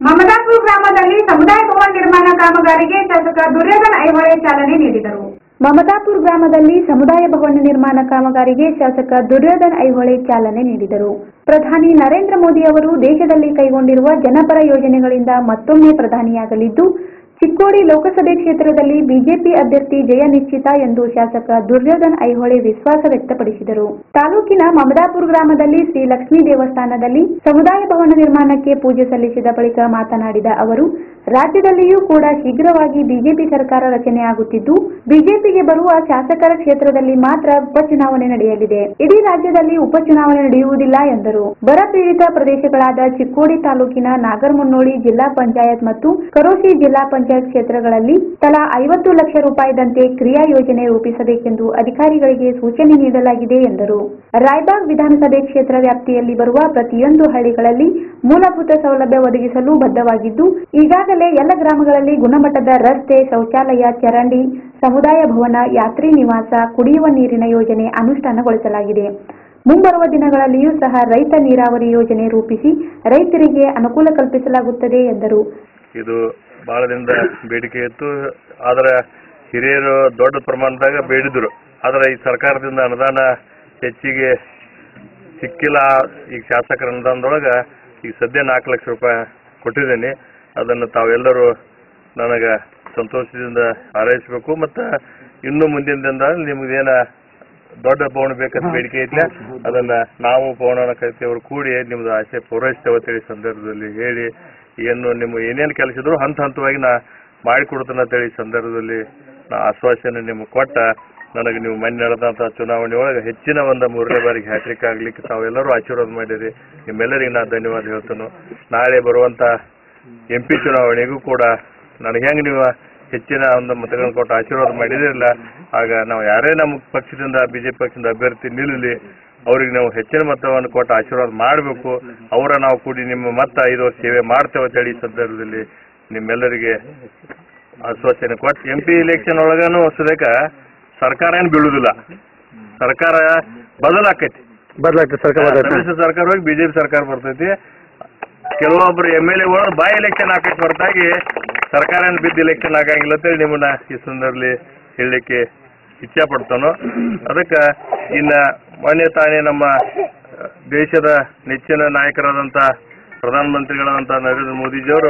ಮಮದಾಪುರ ಗ್ರಾಮದಲ್ಲಿ ಸಮುದಾಯ ಭವನ ನಿರ್ಮಾಣ ಕಾಮಗಾರಿಗೆ ಶಾಸಕ ದುರ್ಯೋಧನ ಐಹೊಳೆ ಚಾಲನೆ ನೀಡಿದರು ಮಮದಾಪುರ ಗ್ರಾಮದಲ್ಲಿ ಸಮುದಾಯ ಭವನ ನಿರ್ಮಾಣ ಕಾಮಗಾರಿಗೆ ಶಾಸಕ ದುರ್ಯೋಧನ್ ಐಹೊಳೆ ಚಾಲನೆ ನೀಡಿದರು ಪ್ರಧಾನಿ ನರೇಂದ್ರ ಮೋದಿ ಅವರು ದೇಶದಲ್ಲಿ ಕೈಗೊಂಡಿರುವ ಜನಪರ ಯೋಜನೆಗಳಿಂದ ಮತ್ತೊಮ್ಮೆ ಪ್ರಧಾನಿಯಾಗಲಿದ್ದು ಚಿಕ್ಕೋಡಿ ಲೋಕಸಭೆ ಕ್ಷೇತ್ರದಲ್ಲಿ ಬಿಜೆಪಿ ಅಭ್ಯರ್ಥಿ ಜಯ ನಿಶ್ಚಿತ ಎಂದು ಶಾಸಕ ದುರ್ಯೋಧನ್ ಐಹೊಳೆ ವಿಶ್ವಾಸ ವ್ಯಕ್ತಪಡಿಸಿದರು ತಾಲೂಕಿನ ಮಮದಾಪುರ ಗ್ರಾಮದಲ್ಲಿ ಶ್ರೀ ಲಕ್ಷ್ಮೀ ದೇವಸ್ಥಾನದಲ್ಲಿ ಸಮುದಾಯ ಭವನ ನಿರ್ಮಾಣಕ್ಕೆ ಪೂಜೆ ಸಲ್ಲಿಸಿದ ಬಳಿಕ ಮಾತನಾಡಿದ ಅವರು ರಾಜ್ಯದಲ್ಲಿಯೂ ಕೂಡ ಶೀಘ್ರವಾಗಿ ಬಿಜೆಪಿ ಸರ್ಕಾರ ರಚನೆಯಾಗುತ್ತಿದ್ದು ಬಿಜೆಪಿಗೆ ಬರುವ ಶಾಸಕರ ಕ್ಷೇತ್ರದಲ್ಲಿ ಮಾತ್ರ ಉಪಚುನಾವಣೆ ನಡೆಯಲಿದೆ ಇಡೀ ರಾಜ್ಯದಲ್ಲಿ ಉಪಚುನಾವಣೆ ನಡೆಯುವುದಿಲ್ಲ ಎಂದರು ಬರ ಪೀಡಿತ ಪ್ರದೇಶಗಳಾದ ಚಿಕ್ಕೋಡಿ ತಾಲೂಕಿನ ನಾಗರಮುನ್ನೋಳಿ ಜಿಲ್ಲಾ ಪಂಚಾಯತ್ ಮತ್ತು ಕರೋಶಿ ಜಿಲ್ಲಾ ಪಂಚಾಯತ್ ಕ್ಷೇತ್ರಗಳಲ್ಲಿ ತಲಾ ಐವತ್ತು ಲಕ್ಷ ರೂಪಾಯಿದಂತೆ ಕ್ರಿಯಾ ಯೋಜನೆ ರೂಪಿಸಬೇಕೆಂದು ಅಧಿಕಾರಿಗಳಿಗೆ ಸೂಚನೆ ನೀಡಲಾಗಿದೆ ಎಂದರು ರಾಯಬಾಗ್ ವಿಧಾನಸಭೆ ಕ್ಷೇತ್ರ ವ್ಯಾಪ್ತಿಯಲ್ಲಿ ಬರುವ ಪ್ರತಿಯೊಂದು ಹಳ್ಳಿಗಳಲ್ಲಿ ಮೂಲಭೂತ ಸೌಲಭ್ಯ ಒದಗಿಸಲು ಬದ್ಧವಾಗಿದ್ದು ಈಗಾಗಲೇ ಎಲ್ಲ ಗ್ರಾಮಗಳಲ್ಲಿ ಗುಣಮಟ್ಟದ ರಸ್ತೆ ಶೌಚಾಲಯ ಚರಂಡಿ ಸಮುದಾಯ ಭವನ ಯಾತ್ರಿ ನಿವಾಸ ಕುಡಿಯುವ ನೀರಿನ ಯೋಜನೆ ಅನುಷ್ಠಾನಗೊಳಿಸಲಾಗಿದೆ ಮುಂಬರುವ ದಿನಗಳಲ್ಲಿಯೂ ಸಹ ರೈತ ನೀರಾವರಿ ಯೋಜನೆ ರೂಪಿಸಿ ರೈತರಿಗೆ ಅನುಕೂಲ ಕಲ್ಪಿಸಲಾಗುತ್ತದೆ ಎಂದರು ಇದು ಬಹಳ ದಿನದ ಬೇಡಿಕೆ ಇತ್ತು ಆದ್ರೆ ಹಿರಿಯರು ದೊಡ್ಡ ಪ್ರಮಾಣದಾಗ ಬೇಡಿದ್ರು ಆದ್ರೆ ಈ ಸರ್ಕಾರದಿಂದ ಅನುದಾನ ಹೆಚ್ಚಿಗೆ ಸಿಕ್ಕಿಲ್ಲ ಈಗ ಶಾಸಕರ ಅನುದಾನದೊಳಗ ಈಗ ಸದ್ಯ ನಾಲ್ಕು ಲಕ್ಷ ರೂಪಾಯಿ ಕೊಟ್ಟಿದ್ದೀನಿ ಅದನ್ನು ತಾವೆಲ್ಲರೂ ನನಗೆ ಸಂತೋಷದಿಂದ ಹಾರೈಸಬೇಕು ಮತ್ತು ಇನ್ನು ಮುಂದಿನ ದಿನದಲ್ಲಿ ನಿಮ್ಗೇನ ದೊಡ್ಡ ಭವನ ಬೇಕಂತ ಬೇಡಿಕೆ ಐತ್ಲ ಅದನ್ನ ನಾವು ಭವನ ಕೈತೇವರು ಕೂಡಿ ನಿಮ್ದು ಆಸೆ ಪೂರೈಸ್ತೇವೆ ಅಂತೇಳಿ ಸಂದರ್ಭದಲ್ಲಿ ಹೇಳಿ ಏನು ನಿಮ್ಮ ಏನೇನು ಕೆಲಸ ಇದ್ರು ಹಂತ ಹಂತವಾಗಿ ನಾ ಮಾಡಿಕೊಡ್ತೇನೆ ಅಂತೇಳಿ ಸಂದರ್ಭದಲ್ಲಿ ನಾ ಆಶ್ವಾಸನೆ ನಿಮ್ಗೆ ಕೊಟ್ಟ ನನಗೆ ನೀವು ಮೊನ್ನೆ ನಡೆದಂಥ ಚುನಾವಣೆ ಒಳಗೆ ಹೆಚ್ಚಿನ ಒಂದು ಮೂರನೇ ಬಾರಿಗೆ ಹ್ಯಾಟ್ರಿಕ್ ಆಗ್ಲಿಕ್ಕೆ ತಾವೆಲ್ಲರೂ ಆಶೀರ್ವಾದ ಮಾಡಿರಿ ನಿಮ್ಮೆಲ್ಲರಿಗೆ ನಾ ಧನ್ಯವಾದ ಹೇಳ್ತೇನೆ ನಾಳೆ ಬರುವಂತ ಎಂ ಪಿ ಚುನಾವಣೆಗೂ ಕೂಡ ನನಗೆ ಹೆಂಗೆ ನೀವು ಹೆಚ್ಚಿನ ಒಂದು ಮತಗಳನ್ನು ಕೊಟ್ಟು ಆಶೀರ್ವಾದ ಮಾಡಿದಿರಲ್ಲ ಆಗ ನಾವು ಯಾರೇ ನಮ್ಮ ಪಕ್ಷದಿಂದ ಬಿಜೆಪಿ ಪಕ್ಷದಿಂದ ಅಭ್ಯರ್ಥಿ ನಿಲ್ಲಲಿ ಅವ್ರಿಗೆ ನಾವು ಹೆಚ್ಚಿನ ಮತವನ್ನು ಕೊಟ್ಟು ಆಶೀರ್ವಾದ ಮಾಡಬೇಕು ಅವರ ನಾವು ಕೂಡಿ ನಿಮ್ಮ ಮತ ಐದು ವರ್ಷ ಸೇವೆ ಮಾಡ್ತೇವೆ ಅಂತ ಹೇಳಿ ಈ ಸಂದರ್ಭದಲ್ಲಿ ನಿಮ್ಮೆಲ್ಲರಿಗೆ ಆಶ್ವಾಸನೆ ಕೊಟ್ಟು ಎಂ ಪಿ ಇಲೆಕ್ಷನ್ ಒಳಗನು ಸುರೇಖ ಸರ್ಕಾರ ಏನು ಬೀಳುದಿಲ್ಲ ಸರ್ಕಾರ ಬದಲಾಕೈತಿ ಬದಲಾಗ್ತದೆ ಸರ್ಕಾರ ಬದಲಾಗ್ತದೆ ಸಮ್ಮಿಶ್ರ ಸರ್ಕಾರ ಹೋಗಿ ಬಿಜೆಪಿ ಸರ್ಕಾರ ಬರ್ತೈತಿ ಕೆಲವೊಬ್ರು ಎಮ್ ಎಲ್ ಎಗಳು ಬೈ ಎಲೆಕ್ಷನ್ ಹಾಕೈತಿ ಹೊರತಾಗಿ ಸರ್ಕಾರ ಏನು ಬಿದ್ದು ಎಲೆಕ್ಷನ್ ಆಗಂಗಿಲ್ಲ ಅಂತೇಳಿ ನಿಮ್ಮನ್ನ ಈ ಸಂದರ್ಭದಲ್ಲಿ ಹೇಳಲಿಕ್ಕೆ ಇಚ್ಛೆ ಪಡ್ತಾನೋ ಅದಕ್ಕೆ ಇನ್ನ ಮೊನ್ನೆ ತಾನೇ ನಮ್ಮ ಅಹ್, ದೇಶದ ನೆಚ್ಚಿನ ನಾಯಕರಾದಂಥ ಪ್ರಧಾನಮಂತ್ರಿಗಳಾದಂಥ ನರೇಂದ್ರ ಮೋದಿಜಿಯವರು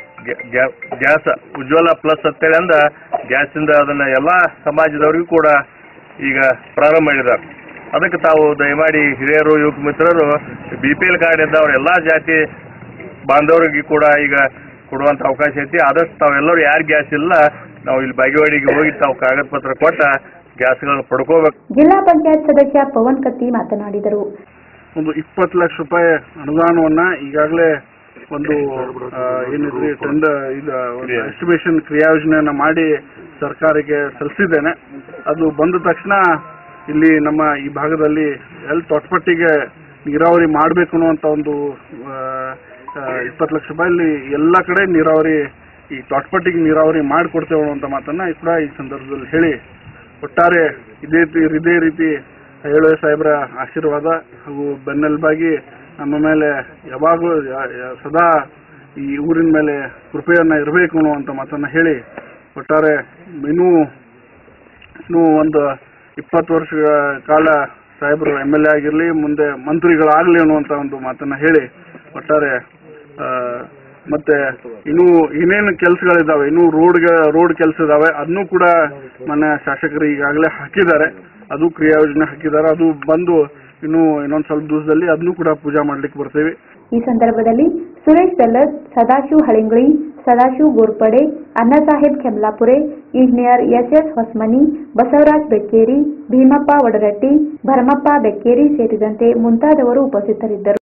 ಗ್ಯಾಸ್ ಉಜ್ವಲ ಪ್ಲಸ್ ಅಂತೇಳಿ ಅಂದ ಗ್ಯಾಸಿಂದ ಅದನ್ನ ಎಲ್ಲಾ ಸಮಾಜದವರಿಗೂ ಕೂಡ ಈಗ ಪ್ರಾರಂಭ ಮಾಡಿದ್ದಾರೆ ಅದಕ್ಕೆ ತಾವು ದಯಮಾಡಿ ಹಿರಿಯರು ಯುವಕ ಮಿತ್ರರು ಬಿ ಪಿ ಎಲ್ ಕಾರ್ಡ್ ಇದ್ದವ್ರು ಎಲ್ಲಾ ಜಾತಿ ಬಾಂಧವರಿಗೆ ಕೂಡ ಈಗ ಕೊಡುವಂತ ಅವಕಾಶ ಐತಿ ಆದಷ್ಟು ತಾವೆಲ್ಲರೂ ಯಾರು ಗ್ಯಾಸ್ ಇಲ್ಲ ನಾವು ಇಲ್ಲಿ ಬಾಗೇವಾಡಿಗೆ ಹೋಗಿ ತಾವು ಕಾಗದ ಪತ್ರ ಕೊಟ್ಟ ಗ್ಯಾಸ್ಗಳನ್ನು ಪಡ್ಕೋಬೇಕು ಜಿಲ್ಲಾ ಪಂಚಾಯತ್ ಸದಸ್ಯ ಪವನ್ ಕತ್ತಿ ಮಾತನಾಡಿದರು ಒಂದು ಇಪ್ಪತ್ತು ಲಕ್ಷ ರೂಪಾಯಿ ಅನುದಾನವನ್ನ ಈಗಾಗಲೇ ಒಂದು ಆ, ಏನಿದ್ರಿ ಟೆಂಡರ್ ಇದು ಎಸ್ಟಿಮೇಷನ್ ಕ್ರಿಯಾಯೋಜನೆಯನ್ನ ಮಾಡಿ ಸರ್ಕಾರಕ್ಕೆ ಸಲ್ಲಿಸಿದ್ದೇನೆ ಅದು ಬಂದ ತಕ್ಷಣ ಇಲ್ಲಿ ನಮ್ಮ ಈ ಭಾಗದಲ್ಲಿ ಎಲ್ಲಿ ತೊಟ್ಪಟ್ಟಿಗೆ ನೀರಾವರಿ ಮಾಡಬೇಕು ಅನ್ನುವಂತ ಒಂದು ಇಪ್ಪತ್ತು ಲಕ್ಷ ರೂಪಾಯಲ್ಲಿ ಎಲ್ಲ ಕಡೆ ನೀರಾವರಿ ಈ ತೊಟ್ಪಟ್ಟಿಗೆ ನೀರಾವರಿ ಮಾಡಿಕೊಡ್ತೇವೆ ಅನ್ನುವಂಥ ಮಾತನ್ನ ಕೂಡ ಈ ಸಂದರ್ಭದಲ್ಲಿ ಹೇಳಿ ಒಟ್ಟಾರೆ ಇದೇ ರೀತಿ ಇದೇ ರೀತಿ ಹೇಳುವ ಸಾಹೇಬ್ರ ಆಶೀರ್ವಾದ ಹಾಗೂ ಬೆನ್ನೆಲುಬಾಗಿ ನಮ್ಮ ಮೇಲೆ ಯಾವಾಗಲೂ ಯ- ಯ- ಸದಾ ಈ ಊರಿನ ಮೇಲೆ ಕೃಪೆಯನ್ನ ಇರಬೇಕು ಅನ್ನುವಂಥ ಮಾತನ್ನ ಹೇಳಿ ಒಟ್ಟಾರೆ ಇನ್ನೂ ಇನ್ನೂ ಒಂದು ಇಪ್ಪತ್ತು ವರ್ಷಗಳ ಕಾಲ ಸಾಹೇಬರು ಎಮ್ ಎಲ್ ಎ ಆಗಿರಲಿ ಮುಂದೆ ಮಂತ್ರಿಗಳಾಗಲಿ ಅನ್ನುವಂಥ ಒಂದು ಮಾತನ್ನ ಹೇಳಿ ಒಟ್ಟಾರೆ ಆ, ಮತ್ತೆ ಇನ್ನೂ ಇನ್ನೇನು ಕೆಲಸಗಳಿದಾವೆ ಇನ್ನೂ ರೋಡ್ ರೋಡ್ ಕೆಲಸ ಇದಾವೆ ಅದನ್ನೂ ಕೂಡ ಮನೆ ಶಾಸಕರು ಈಗಾಗಲೇ ಹಾಕಿದ್ದಾರೆ ಅದು ಕ್ರಿಯಾಯೋಜನೆ ಹಾಕಿದ್ದಾರೆ ಅದು ಬಂದು ಇನ್ನು ಇನ್ನೊಂದು ಸ್ವಲ್ಪ ದಿವಸದಲ್ಲಿ ಅದನ್ನೂ ಕೂಡ ಪೂಜಾ ಮಾಡ್ಲಿಕ್ಕೆ ಬರ್ತೀವಿ ಈ ಸಂದರ್ಭದಲ್ಲಿ Suresh Bellad Sadashiv Halingali Sadashiv Gorpade Annasaheb Kemlapure engineer S S Hosmani Basavaraj Bekkeri Bhimappa Vadaratti Bharamappa Bekkeri ಸೇರಿದಂತೆ ಮುಂತಾದವರು ಉಪಸ್ಥಿತರಿದ್ದರು